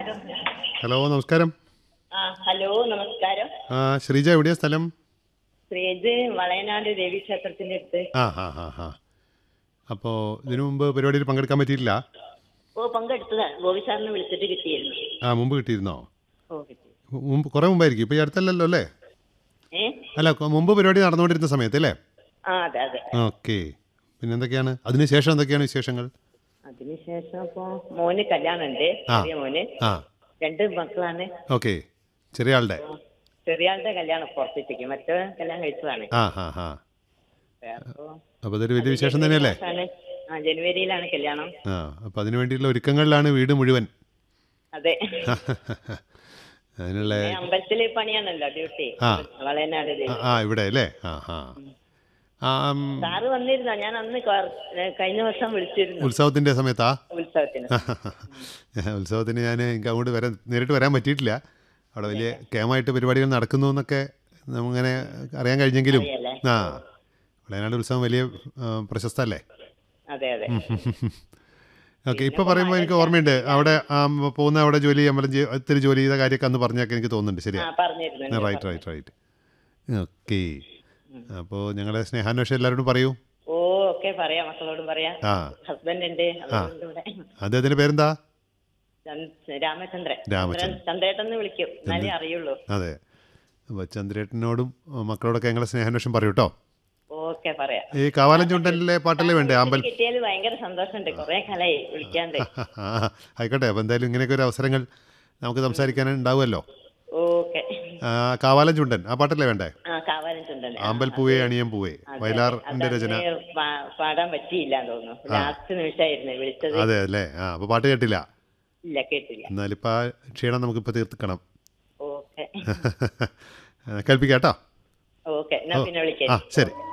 Hello നമസ്കാരം ആ hello നമസ്കാരം ആ ശ്രീജ എവിടെയാ സ്ഥലം ശ്രീജ് വളയനാട് ദേവീക്ഷേത്രത്തിന്റെ അടുത്ത് ആ ഹാ ഹാ ഹാ അപ്പോൾ ഇതിനു മുമ്പ് പരിപാടിയിൽ പങ്കെടുക്കാൻ പറ്റിയില്ല ഓ പങ്കെടുത്തതാണ് ഗോപി സാറിനെ വിളിച്ചിട്ട് കിട്ടിയിരുന്നു ആ മുമ്പ് കിട്ടിയിരുന്നോ ഓ കിട്ടി മുമ്പ് കുറേ മുമ്പായിരിക്കും ഇപ്പോൾ ഈ അടുത്തല്ലല്ലോ അല്ലേ ഏ അല്ല കൊ- മുമ്പ് പരിപാടി നടന്നുകൊണ്ടിരുന്ന സമയത്ത് അല്ലേ ആ അതെ അതെ ഓക്കെ പിന്നെ എന്തൊക്കെയാണ് അതിന് ശേഷം എന്തൊക്കെയാണ് വിശേഷങ്ങൾ അതിനുശേഷം ഇപ്പൊ മോന് കല്യാണമുണ്ട് ആ. ചെറിയ മോന് ആ രണ്ട് മക്കളാണ് ഓക്കെ ചെറിയ ആളുടെ ചെറിയ ആളുടെ കല്യാണം പുറത്തേക്ക് മറ്റേ കല്യാണം കഴിച്ചതാണ് ആ ഹാ ഹാ അപ്പൊ അപ്പോൾ അതൊരു വലിയ വിശേഷം തന്നെയല്ലേ മാസാണ്. ആ ജനുവരിയിലാണ് കല്യാണം ആ അപ്പോൾ അതിനു വേണ്ടിയിട്ടുള്ള ഒരുക്കങ്ങളിലാണ് വീട് മുഴുവൻ അതെ അതിനുള്ള ഏ, അമ്പലത്തില് പണിയാണല്ലോ ഡ്യൂട്ടി ആ. വളയനാട് ആ, ദേവി ആ ഇവിടെ അല്ലേ ആ ഹാ ആ ഉം, സാറ് വന്നിരുന്നോ ഞാൻ അന്ന് കൊ- ഏ, കഴിഞ്ഞ വർഷം വിളിച്ചിരുന്നു ഉത്സവത്തിൻ്റെ സമയത്താ ഉത്സവത്തിന് ഉത്സവത്തിന് ഞാൻ എനിക്ക് അങ്ങോട്ട് വരാൻ നേരിട്ട് വരാൻ പറ്റിയിട്ടില്ല അവിടെ വലിയ കേമായിട്ട് പരിപാടികൾ നടക്കുന്നു എന്നൊക്കെ നമ്മങ്ങനെ അറിയാൻ കഴിഞ്ഞെങ്കിലും അറിയാലേ? ആ വയനാട് ഉത്സവം വലിയ ആ, പ്രശസ്തല്ലേ അതെ അതെ ഓക്കെ ഇപ്പോൾ പറയുമ്പോൾ എനിക്ക് ഓർമ്മയുണ്ട് അവിടെ ആ, പോകുന്ന അവിടെ ജോലി അമ്പലം ജി- ഇത്തിരി ജോലി ചെയ്ത കാര്യമൊക്കെ അന്ന് പറഞ്ഞൊക്കെ എനിക്ക് തോന്നുന്നുണ്ട് ആ ശരിയാ പറഞ്ഞിരുന്നു റൈറ്റ് റൈറ്റ് റൈറ്റ് ഓക്കെ അപ്പോൾ ഞങ്ങളുടെ സ്നേഹാന്വേഷണം എല്ലാവരോടും പറയൂ ഓ ഒക്കെ പറയാം മക്കളോടും പറയാം ആ ഹസ്ബൻഡ് ഉണ്ട് അവരുണ്ട് ഇവിടെ അദ്ദേഹത്തിൻ്റെ പേരെന്താ ചന്ദ്- രാമചന്ദ്രൻ രാമചന്ദ്രൻ. ചന്ദ്രൻ ചന്ദ്രേട്ടെന്ന് വിളിക്കും എന്നാലേ അറിയുള്ളൂ അതെ അപ്പോൾ ചന്ദ്രേട്ടനോടും മക്കളോടൊക്കെ ഞങ്ങളുടെ സ്നേഹാന്വേഷണം പറയൂ കേട്ടോ ഓക്കെ പറയാം ഈ കാവാലം ചുണ്ടലിലെ പാട്ടല്ലേ വേണ്ടേ അമ്പൽ കിട്ടിയാൽ ഭയങ്കര സന്തോഷമുണ്ട് കൊറേ കാലായി വിളിക്കാണ്ട് ആ, ആയിക്കോട്ടെ അപ്പോൾ എന്തായാലും ഇങ്ങനെയൊക്കെ ഒരു അവസരങ്ങൾ നമുക്ക് സംസാരിക്കാൻ ഉണ്ടാവുമല്ലോ ഓക്കെ ആ, കാവാലം ചുണ്ടൻ ആ പാട്ടല്ലേ വേണ്ടേ ആ കാവാലം ചുണ്ടൻ ആമ്പൽ പൂവേ അണിയം പൂവേ വയലാറിന്റെ രചന പാടാൻ പറ്റിയില്ല തോന്നുന്നു ലാസ്റ്റ് നിമിഷമായിരുന്നു വിളിച്ചത് അതെ അല്ലേ ആ അപ്പോൾ പാട്ട് കേട്ടില്ല ഇല്ല കേട്ടില്ല എന്നാലിപ്പോൾ ആ ക്ഷീണം നമുക്കിപ്പോൾ തീർക്കണം ഓക്കെ കേൾപ്പിക്കാം കേട്ടോ ഓക്കെ എന്നാ പിന്നെ ആ വിളിക്കാം ശരി